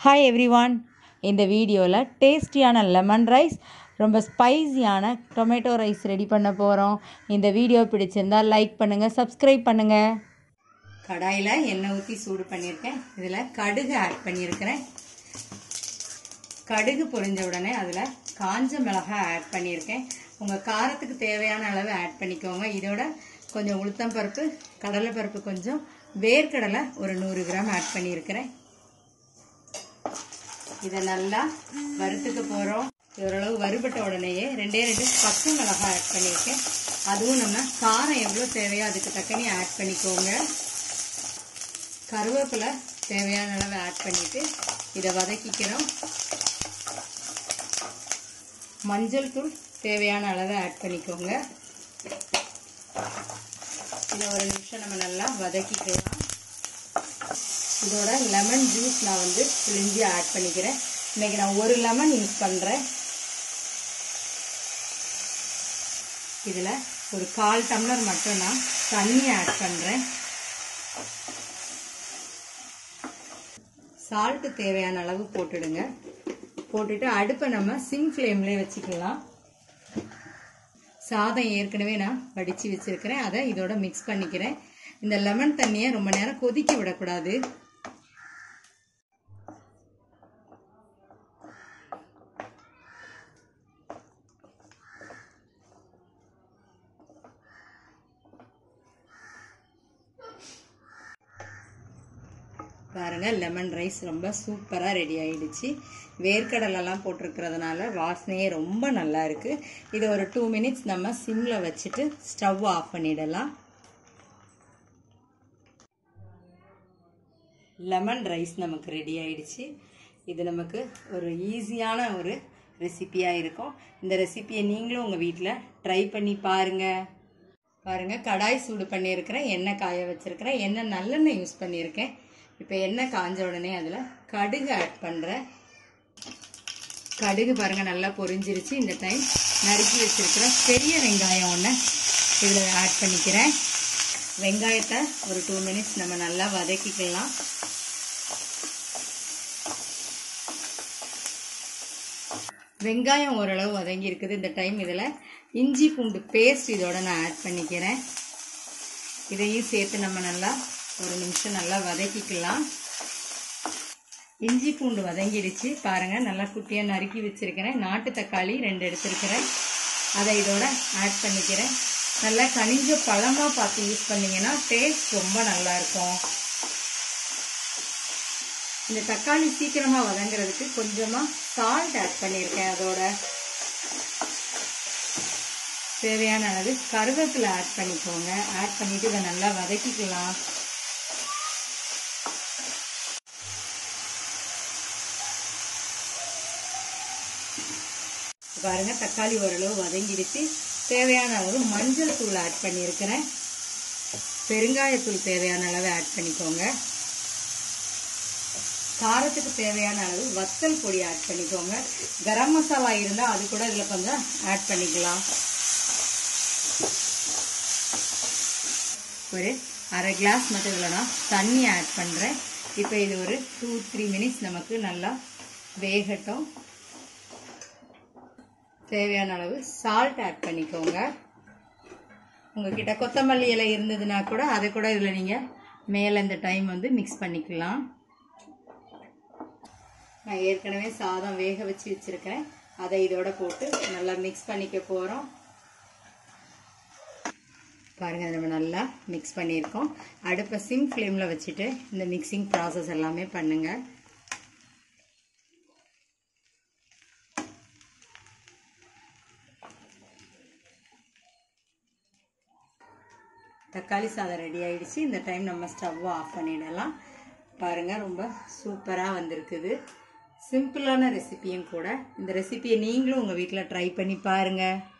hi everyone இந்த வீடியோவில் டேஸ்டியான லெமன் ரைஸ் ரொம்ப ஸ்பைசியான டொமேட்டோ ரைஸ் ரெடி பண்ண போகிறோம் இந்த வீடியோ பிடிச்சிருந்தா லைக் பண்ணுங்கள் சப்ஸ்கிரைப் பண்ணுங்கள் கடாயில் எண்ணெய் ஊற்றி சூடு பண்ணியிருக்கேன் இதில் கடுகு ஆட் பண்ணியிருக்கிறேன் கடுகு பொரிஞ்ச உடனே அதில் காஞ்ச மிளகாய் ஆட் பண்ணியிருக்கேன் உங்கள் காரத்துக்கு தேவையான அளவு ஆட் பண்ணிக்கோங்க இதோட கொஞ்சம் உளுத்தம் பருப்பு கடலை பருப்பு கொஞ்சம் வேர்க்கடலை ஒரு நூறு கிராம் ஆட் பண்ணியிருக்கிறேன் இதை நல்லா வறுத்துக்க போகிறோம் ஓரளவு வறுபட்ட உடனேயே ரெண்டே ரெண்டு பச்சை மிளகாய் ஆட் பண்ணியிருக்கேன் அதுவும் நம்ம காரம் எவ்வளோ தேவையோ அதுக்கு தக்கனே ஆட் பண்ணிக்கோங்க கருவேப்பிலை தேவையான அளவு ஆட் பண்ணிவிட்டு இதை வதக்கிக்கிறோம் மஞ்சள் தூள் தேவையான அளவு ஆட் பண்ணிக்கோங்க இதை ஒரு நிமிஷம் நம்ம நல்லா வதக்கிக்கலாம் இதோட லெமன் ஜூஸ் நான் வந்து பிழிஞ்சு ஆட் பண்ணிக்கிறேன் இன்னைக்கு நான் ஒரு லெமன் யூஸ் பண்ணுறேன் இதில் ஒரு கால் டம்ளர் மட்டும் நான் தண்ணி ஆட் பண்ணுறேன் சால்ட்டு தேவையான அளவு போட்டுடுங்க போட்டுட்டு அடுப்பை நம்ம சிம் ஃப்ளேம்லேயே வச்சுக்கலாம் சாதம் ஏற்கனவே நான் வடித்து வச்சுருக்கிறேன் அதை இதோட மிக்ஸ் பண்ணிக்கிறேன் இந்த லெமன் தண்ணியை ரொம்ப நேரம் கொதிக்க விடக்கூடாது பாருங்க லெமன் ரைஸ் ரொம்ப சூப்பராக ரெடி ஆயிடுச்சு வேர்க்கடலெல்லாம் போட்டிருக்கிறதுனால வாசனையே ரொம்ப நல்லா இருக்கு இது ஒரு டூ மினிட்ஸ் நம்ம சிம்மில் வச்சுட்டு ஸ்டவ் ஆஃப் பண்ணிடலாம் லெமன் ரைஸ் நமக்கு ரெடி ஆயிடுச்சு இது நமக்கு ஒரு ஈஸியான ஒரு ரெசிப்பியாக இருக்கும் இந்த ரெசிப்பியை நீங்களும் உங்கள் வீட்டில் ட்ரை பண்ணி பாருங்கள் பாருங்கள் கடாய் சூடு பண்ணியிருக்கிறேன் எண்ணெய் காய வச்சுருக்கிறேன் எண்ணெய் நல்லெண்ணெய் யூஸ் பண்ணியிருக்கேன் இப்போ எண்ணெய் காஞ்ச உடனே அதில் கடுகு ஆட் பண்ணுறேன் கடுகு பாருங்கள் நல்லா பொரிஞ்சிருச்சு இந்த டைம் நறுக்கி வச்சுருக்கிற பெரிய வெங்காயம் ஒன்று இதில் ஆட் பண்ணிக்கிறேன் வெங்காயத்தை ஒரு டூ மினிட்ஸ் நம்ம நல்லா வதக்கிக்கலாம் வெங்காயம் ஓரளவு வதங்கி இருக்குது இந்த டைம் இதில் இஞ்சி பூண்டு பேஸ்ட் இதோட நான் ஆட் பண்ணிக்கிறேன் இதையும் சேர்த்து நம்ம நல்லா ஒரு நிமிஷம் நல்லா வதக்கிக்கலாம் இஞ்சி பூண்டு வதங்கிடுச்சு பாருங்கள் நல்லா குட்டியாக நறுக்கி வச்சுருக்கிறேன் நாட்டு தக்காளி ரெண்டு எடுத்துருக்கிறேன் அதை இதோட ஆட் பண்ணிக்கிறேன் நல்லா கனிஞ்ச பழமாக பார்த்து யூஸ் பண்ணிங்கன்னா டேஸ்ட் ரொம்ப நல்லாயிருக்கும் இந்த தக்காளி சீக்கிரமாக வதங்குறதுக்கு கொஞ்சமாக சால்ட் ஆட் பண்ணியிருக்கேன் அதோட தேவையான அளவு கருவேப்பிலை ஆட் பண்ணிக்கோங்க ஆட் பண்ணிவிட்டு இதை நல்லா வதக்கிக்கலாம் பாருங்க தக்காளி ஓரளவு வதங்கிடுச்சு தேவையான அளவு மஞ்சள் தூள் ஆட் பண்ணியிருக்கிறேன் பெருங்காயத்தூள் தேவையான அளவு ஆட் பண்ணிக்கோங்க காரத்துக்கு தேவையான அளவு வத்தல் பொடி ஆட் பண்ணிக்கோங்க கரம் மசாலா இருந்தால் அது கூட இதில் கொஞ்சம் ஆட் பண்ணிக்கலாம் ஒரு அரை கிளாஸ் மட்டும் இதில் நான் தண்ணி ஆட் பண்ணுறேன் இப்போ இது ஒரு டூ த்ரீ மினிட்ஸ் நமக்கு நல்லா வேகட்டும் தேவையான அளவு சால்ட் ஆட் பண்ணிக்கோங்க உங்ககிட்ட கொத்தமல்லி இலை இருந்ததுன்னா கூட அதை கூட இதில் நீங்கள் மேலே இந்த டைம் வந்து மிக்ஸ் பண்ணிக்கலாம் நான் ஏற்கனவே சாதம் வேக வச்சு வச்சுருக்கேன் அதை இதோட போட்டு நல்லா மிக்ஸ் பண்ணிக்க போகிறோம் பாருங்கள் நம்ம நல்லா மிக்ஸ் பண்ணியிருக்கோம் அடுப்பை சிம் ஃப்ளேமில் வச்சுட்டு இந்த மிக்சிங் ப்ராசஸ் எல்லாமே பண்ணுங்கள் தக்காளி சாதம் ரெடி ஆயிடுச்சு இந்த டைம் நம்ம ஸ்டவ்வை ஆஃப் பண்ணிடலாம் பாருங்கள் ரொம்ப சூப்பராக வந்திருக்குது சிம்பிளான ரெசிபியும் கூட இந்த ரெசிபியை நீங்களும் உங்கள் வீட்டில் ட்ரை பண்ணி பாருங்கள்